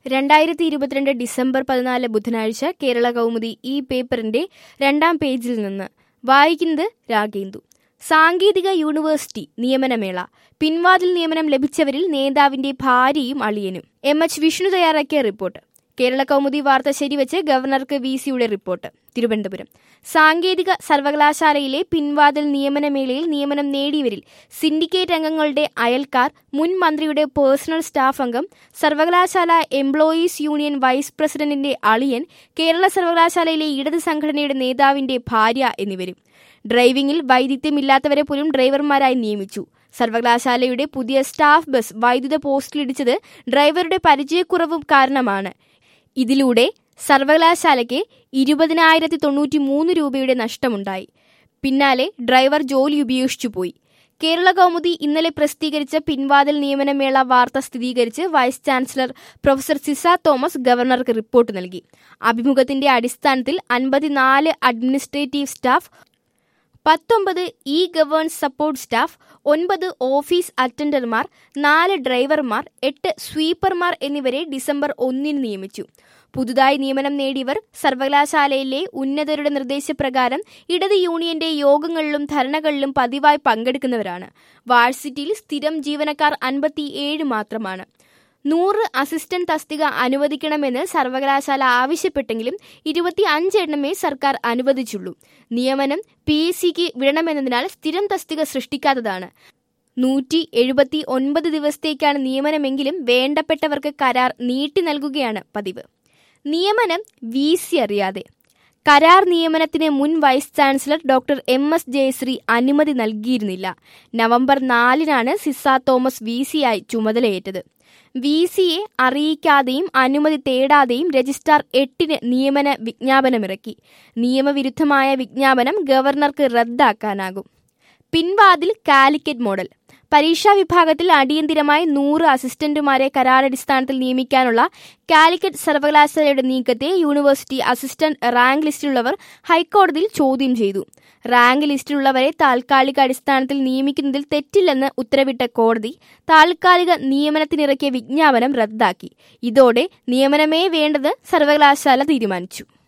രണ്ടായിരത്തി ഇരുപത്തിരണ്ട് ഡിസംബർ പതിനാല് ബുധനാഴ്ച കേരള കൗമുദി ഈ പേപ്പറിന്റെ രണ്ടാം പേജിൽ നിന്ന് വായിക്കുന്നത് രാഗേന്ദു സാങ്കേതിക യൂണിവേഴ്സിറ്റി നിയമനമേള പിൻവാതിൽ നിയമനം ലഭിച്ചവരിൽ നേതാവിന്റെ ഭാര്യയും അളിയനും എം എച്ച് വിഷ്ണു തയ്യാറാക്കിയ റിപ്പോർട്ട് കേരള കൗമുദി വാർത്ത ശരിവെച്ച് ഗവർണർക്ക് വി സിയുടെ റിപ്പോർട്ട് തിരുവനന്തപുരം സാങ്കേതിക സർവകലാശാലയിലെ പിൻവാതിൽ നിയമനമേളയിൽ നിയമനം നേടിയവരിൽ സിൻഡിക്കേറ്റ് അംഗങ്ങളുടെ അയൽക്കാർ മുൻ മന്ത്രിയുടെ പേഴ്സണൽ സ്റ്റാഫ് അംഗം സർവകലാശാല എംപ്ലോയീസ് യൂണിയൻ വൈസ് പ്രസിഡന്റിന്റെ അളിയൻ കേരള സർവകലാശാലയിലെ ഇടത് സംഘടനയുടെ നേതാവിന്റെ ഭാര്യ എന്നിവരും ഡ്രൈവിംഗിൽ വൈദിധ്യമില്ലാത്തവരെ പോലും ഡ്രൈവർമാരായി നിയമിച്ചു സർവകലാശാലയുടെ പുതിയ സ്റ്റാഫ് ബസ് വൈദ്യുത പോസ്റ്റിലിടിച്ചത് ഡ്രൈവറുടെ പരിചയക്കുറവും കാരണമാണ് ഇതിലൂടെ സർവകലാശാലയ്ക്ക് ഇരുപതിനായിരത്തി തൊണ്ണൂറ്റി മൂന്ന് രൂപയുടെ നഷ്ടമുണ്ടായി പിന്നാലെ ഡ്രൈവർ ജോലി ഉപേക്ഷിച്ചു പോയി കേരള കൗമുദി ഇന്നലെ പ്രസിദ്ധീകരിച്ച പിൻവാതിൽ നിയമനമേള വാർത്ത സ്ഥിരീകരിച്ച് vice chancellor professor Sisa Thomas ഗവർണർക്ക് റിപ്പോർട്ട് നൽകി അഭിമുഖത്തിന്റെ അടിസ്ഥാനത്തിൽ അൻപത്തിനാല് അഡ്മിനിസ്ട്രേറ്റീവ് സ്റ്റാഫ് പത്തൊമ്പത് ഇ ഗവേൺസ് സപ്പോർട്ട് സ്റ്റാഫ് ഒൻപത് ഓഫീസ് അറ്റൻഡർമാർ നാല് ഡ്രൈവർമാർ എട്ട് സ്വീപ്പർമാർ എന്നിവരെ ഡിസംബർ ഒന്നിന് നിയമിച്ചു പുതുതായി നിയമനം നേടിയവർ സർവകലാശാലയിലെ ഉന്നതരുടെ നിർദ്ദേശപ്രകാരം ഇടത് യൂണിയന്റെ യോഗങ്ങളിലും ധർണകളിലും പതിവായി പങ്കെടുക്കുന്നവരാണ് വാഴ്സിറ്റിയിൽ സ്ഥിരം ജീവനക്കാർ അൻപത്തിയേഴ് മാത്രമാണ് നൂറ് അസിസ്റ്റന്റ് തസ്തിക അനുവദിക്കണമെന്ന് സർവകലാശാല ആവശ്യപ്പെട്ടെങ്കിലും ഇരുപത്തി അഞ്ചെണ്ണമേ സർക്കാർ അനുവദിച്ചുള്ളൂ നിയമനം പി എസ് സിക്ക് വിടണമെന്നതിനാൽ സ്ഥിരം തസ്തിക സൃഷ്ടിക്കാത്തതാണ് നൂറ്റി എഴുപത്തി ഒൻപത് ദിവസത്തേക്കാണ് നിയമനമെങ്കിലും വേണ്ടപ്പെട്ടവർക്ക് കരാർ നീട്ടി നൽകുകയാണ് പതിവ് നിയമനം വി സി അറിയാതെ കരാർ നിയമനത്തിന് മുൻ vice chancellor doctor M S Jayasree അനുമതി നൽകിയിരുന്നില്ല നവംബർ നാലിനാണ് സിസ തോമസ് വി സിയായി ചുമതലയേറ്റത് വി സിയെ അറിയിക്കാതെയും അനുമതി തേടാതെയും രജിസ്ട്രാർ എട്ടിന് നിയമന വിജ്ഞാപനമിറക്കി നിയമവിരുദ്ധമായ വിജ്ഞാപനം ഗവർണർക്ക് റദ്ദാക്കാനാകും പിൻവാതിൽ കാലിക്കറ്റ് മോഡൽ പരീക്ഷാ വിഭാഗത്തിൽ അടിയന്തിരമായി നൂറ് അസിസ്റ്റന്റുമാരെ കരാറടിസ്ഥാനത്തിൽ നിയമിക്കാനുള്ള കാലിക്കറ്റ് സർവകലാശാലയുടെ നീക്കത്തെ യൂണിവേഴ്സിറ്റി അസിസ്റ്റന്റ് റാങ്ക് ലിസ്റ്റിലുള്ളവർ ഹൈക്കോടതിയിൽ ചോദ്യം ചെയ്തു റാങ്ക് ലിസ്റ്റിലുള്ളവരെ താൽക്കാലിക അടിസ്ഥാനത്തിൽ നിയമിക്കുന്നതിൽ തെറ്റില്ലെന്ന് ഉത്തരവിട്ട കോടതി താൽക്കാലിക നിയമനത്തിനിറക്കിയ വിജ്ഞാപനം റദ്ദാക്കി ഇതോടെ നിയമനമേ വേണ്ടത് സർവകലാശാല തീരുമാനിച്ചു